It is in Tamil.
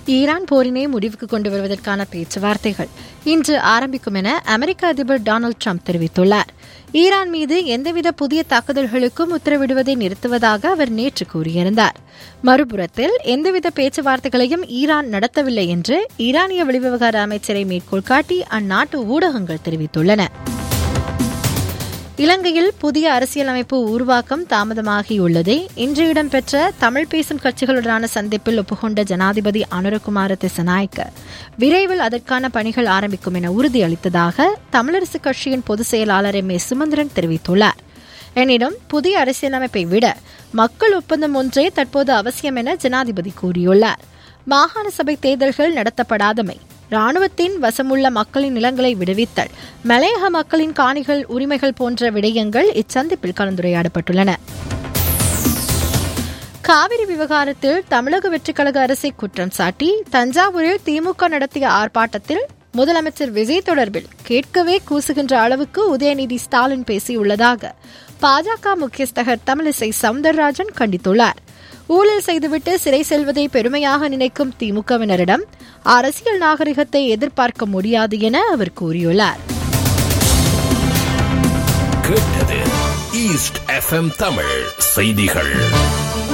ஈரான் போரினை முடிவுக்கு கொண்டு வருவதற்கான பேச்சுவார்த்தைகள் இன்று ஆரம்பிக்கும் என அமெரிக்க அதிபர் டொனால்டு ட்ரம்ப் தெரிவித்துள்ளார் ஈரான் மீது எந்தவித புதிய தாக்குதல்களுக்கும் உத்தரவிடுவதை நிறுத்துவதாக அவர் நேற்று கூறியிருந்தார் மறுபுறத்தில் எந்தவித பேச்சுவார்த்தைகளையும் ஈரான் நடத்தவில்லை என்று ஈரானிய வெளிவிவகார அமைச்சரை மேற்கோள் காட்டி அந்நாட்டு ஊடகங்கள் தெரிவித்துள்ளன இலங்கையில் புதிய அரசியலமைப்பு உருவாக்கம் தாமதமாகியுள்ளதை இன்று இடம்பெற்ற தமிழ் பேசும் கட்சிகளுடனான சந்திப்பில் ஒப்புக்கொண்ட ஜனாதிபதி அனுரகுமார திசநாயக்க விரைவில் அதற்கான பணிகள் ஆரம்பிக்கும் என உறுதியளித்ததாக தமிழரசு கட்சியின் பொதுச் செயலாளர் எம் ஏ சுமந்திரன் தெரிவித்துள்ளார் எனினும் புதிய அரசியலமைப்பை விட மக்கள் ஒப்பந்தம் ஒன்றே தற்போது அவசியம் என ஜனாதிபதி கூறியுள்ளார் மாகாண சபை தேர்தல்கள் நடத்தப்படாதமை ராணுவத்தின் வசமுள்ள மக்களின் நிலங்களை விடுவித்தல் மலையக மக்களின் காணிகள் உரிமைகள் போன்ற விடயங்கள் இச்சந்திப்பில் கலந்துரையாடப்பட்டுள்ளன காவிரி விவகாரத்தில் தமிழக வெற்றிக்கழக அரசை குற்றம் சாட்டி தஞ்சாவூரில் திமுக நடத்திய ஆர்ப்பாட்டத்தில் முதலமைச்சர் விஜய் தொடர்பில் கேட்கவே கூசுகின்ற அளவுக்கு உதயநிதி ஸ்டாலின் பேசியுள்ளதாக பாஜக முக்கியஸ்தகர் தமிழிசை சவுந்தரராஜன் கண்டித்துள்ளார் ஊழல் செய்துவிட்டு சிறை செல்வதை பெருமையாக நினைக்கும் திமுகவினரிடம் அரசியல் நாகரிகத்தை எதிர்பார்க்க முடியாது என அவர் கூறியுள்ளார் கேட்டது ஈஸ்ட் எஃப்எம் தமிழ் செய்திகள்